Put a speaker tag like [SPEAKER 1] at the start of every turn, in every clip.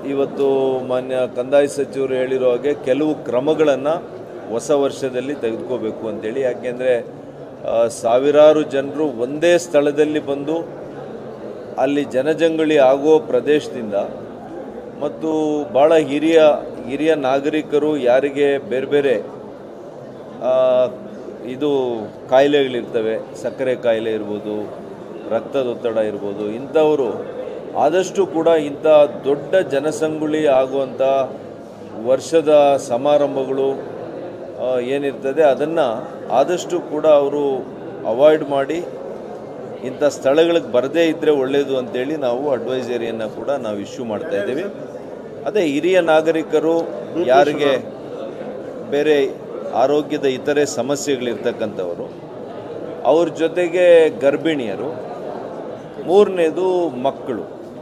[SPEAKER 1] ಇವತ್ತು ಮಾನ್ಯ ಕಂದಾಯ ಸಚಿವರು ಹೇಳಿರೋ ಹಾಗೆ ಕೆಲವು ಕ್ರಮಗಳನ್ನು ಹೊಸ ವರ್ಷದಲ್ಲಿ ತೆಗೆದುಕೋಬೇಕು ಅಂತೇಳಿ ಯಾಕೆಂದರೆ ಸಾವಿರಾರು ಜನರು ಒಂದೇ ಸ್ಥಳದಲ್ಲಿ ಬಂದು ಅಲ್ಲಿ ಜನಜಂಗುಳಿ ಆಗೋ ಪ್ರದೇಶದಿಂದ ಮತ್ತು ಭಾಳ ಹಿರಿಯ ಹಿರಿಯ ನಾಗರಿಕರು ಯಾರಿಗೆ ಬೇರೆ ಬೇರೆ ಆ, ಇದು ಕಾಯಿಲೆಗಳಿರ್ತವೆ ಸಕ್ಕರೆ ಕಾಯಿಲೆ ಇರ್ಬೋದು ರಕ್ತದೊತ್ತಡ ಇರ್ಬೋದು ಇಂಥವರು ಆದಷ್ಟು ಕೂಡ ಇಂಥ ದೊಡ್ಡ ಜನಸಂಗುಳಿ ಆಗುವಂಥ ವರ್ಷದ ಸಮಾರಂಭಗಳು ಆ, ಏನಿರ್ತದೆ ಅದನ್ನು ಆದಷ್ಟು ಕೂಡ ಅವರು ಅವಾಯ್ಡ್ ಮಾಡಿ ಇಂಥ ಸ್ಥಳಗಳಿಗೆ ಬರದೇ ಇದ್ದರೆ ಒಳ್ಳೆಯದು ಅಂತೇಳಿ ನಾವು ಅಡ್ವೈಸರಿಯನ್ನು ಕೂಡ ನಾವು ಇಶ್ಯೂ ಮಾಡ್ತಾ ಇದ್ದೀವಿ ಅದೇ ಹಿರಿಯ ನಾಗರಿಕರು ಯಾರಿಗೆ ಬೇರೆ ಆರೋಗ್ಯದ ಇತರೆ ಸಮಸ್ಯೆಗಳಿರ್ತಕ್ಕಂಥವರು ಅವ್ರ ಜೊತೆಗೆ ಗರ್ಭಿಣಿಯರು ಮೂರನೇದು ಮಕ್ಕಳು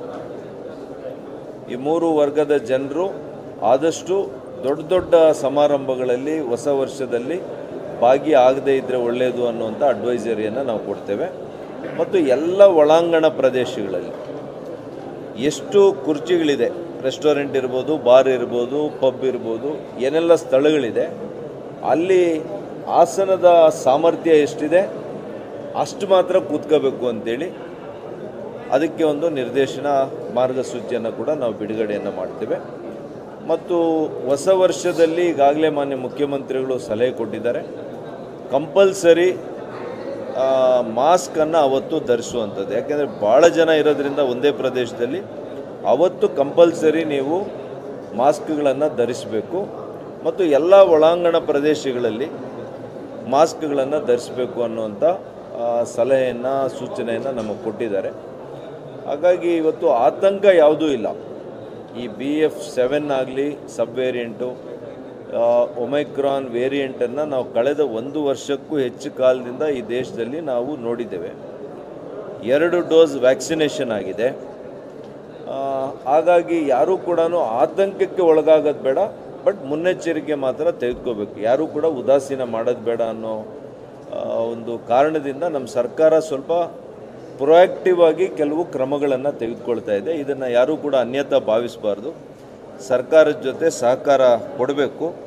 [SPEAKER 1] ಈ ಮೂರು ವರ್ಗದ ಜನರು ಆದಷ್ಟು ದೊಡ್ಡ ದೊಡ್ಡ ಸಮಾರಂಭಗಳಲ್ಲಿ ಹೊಸ ವರ್ಷದಲ್ಲಿ ಭಾಗಿಯಾಗದೇ ಇದ್ದರೆ ಒಳ್ಳೆಯದು ಅನ್ನುವಂಥ ಅಡ್ವೈಸರಿಯನ್ನು ನಾವು ಕೊಡ್ತೇವೆ ಮತ್ತು ಎಲ್ಲ ಒಳಾಂಗಣ ಪ್ರದೇಶಗಳಲ್ಲಿ ಎಷ್ಟು ಕುರ್ಚಿಗಳಿದೆ ರೆಸ್ಟೋರೆಂಟ್ ಇರ್ಬೋದು ಬಾರ್ ಇರ್ಬೋದು ಪಬ್ ಇರ್ಬೋದು ಏನೆಲ್ಲ ಸ್ಥಳಗಳಿದೆ ಅಲ್ಲಿ ಆಸನದ ಸಾಮರ್ಥ್ಯ ಎಷ್ಟಿದೆ ಅಷ್ಟು ಮಾತ್ರ ಕೂತ್ಕೋಬೇಕು ಅಂತೇಳಿ ಅದಕ್ಕೆ ಒಂದು ನಿರ್ದೇಶನ ಮಾರ್ಗಸೂಚಿಯನ್ನು ಕೂಡ ನಾವು ಬಿಡುಗಡೆಯನ್ನು ಮಾಡ್ತೇವೆ ಮತ್ತು ಹೊಸ ವರ್ಷದಲ್ಲಿ ಈಗಾಗಲೇ ಮಾನ್ಯ ಮುಖ್ಯಮಂತ್ರಿಗಳು ಸಲಹೆ ಕೊಟ್ಟಿದ್ದಾರೆ ಕಂಪಲ್ಸರಿ ಮಾಸ್ಕನ್ನು ಅವತ್ತು ಧರಿಸುವಂಥದ್ದು ಯಾಕೆಂದರೆ ಭಾಳ ಜನ ಇರೋದ್ರಿಂದ ಒಂದೇ ಪ್ರದೇಶದಲ್ಲಿ ಅವತ್ತು ಕಂಪಲ್ಸರಿ ನೀವು ಮಾಸ್ಕ್ಗಳನ್ನು ಧರಿಸಬೇಕು ಮತ್ತು ಎಲ್ಲ ಒಳಾಂಗಣ ಪ್ರದೇಶಗಳಲ್ಲಿ ಮಾಸ್ಕ್ಗಳನ್ನು ಧರಿಸಬೇಕು ಅನ್ನುವಂಥ ಆ, ಸಲಹೆಯನ್ನು ಸೂಚನೆಯನ್ನು ನಮಗೆ ಕೊಟ್ಟಿದ್ದಾರೆ ಹಾಗಾಗಿ ಇವತ್ತು ಆತಂಕ ಯಾವುದೂ ಇಲ್ಲ ಈ ಬಿ ಎಫ್ ಸೆವೆನ್ ಆಗಲಿ ಸಬ್ ವೇರಿಯಂಟು ಒಮೈಕ್ರಾನ್ ವೇರಿಯಂಟನ್ನು ನಾವು ಕಳೆದ ಒಂದು ವರ್ಷಕ್ಕೂ ಹೆಚ್ಚು ಕಾಲದಿಂದ ಈ ದೇಶದಲ್ಲಿ ನಾವು ನೋಡಿದ್ದೇವೆ ಎರಡು ಡೋಸ್ ವ್ಯಾಕ್ಸಿನೇಷನ್ ಆಗಿದೆ ಆ, ಹಾಗಾಗಿ ಯಾರೂ ಕೂಡ ಆತಂಕಕ್ಕೆ ಒಳಗಾಗೋದು ಬೇಡ ಬಟ್ ಮುನ್ನೆಚ್ಚರಿಕೆ ಮಾತ್ರ ತೆಗೆದುಕೋಬೇಕು ಯಾರೂ ಕೂಡ ಉದಾಸೀನ ಮಾಡೋದು ಬೇಡ ಅನ್ನೋ ಆ, ಒಂದು ಕಾರಣದಿಂದ ನಮ್ಮ ಸರ್ಕಾರ ಸ್ವಲ್ಪ ಪ್ರೊಯಾಕ್ಟಿವ್ ಆಗಿ ಕೆಲವು ಕ್ರಮಗಳನ್ನು ತೆಗೆದುಕೊಳ್ತಾ ಇದೆ ಇದನ್ನು ಯಾರೂ ಕೂಡ ಅನ್ಯತಾ ಭಾವಿಸಬಾರ್ದು ಸರ್ಕಾರದ ಜೊತೆ ಸಹಕಾರ ಕೊಡಬೇಕು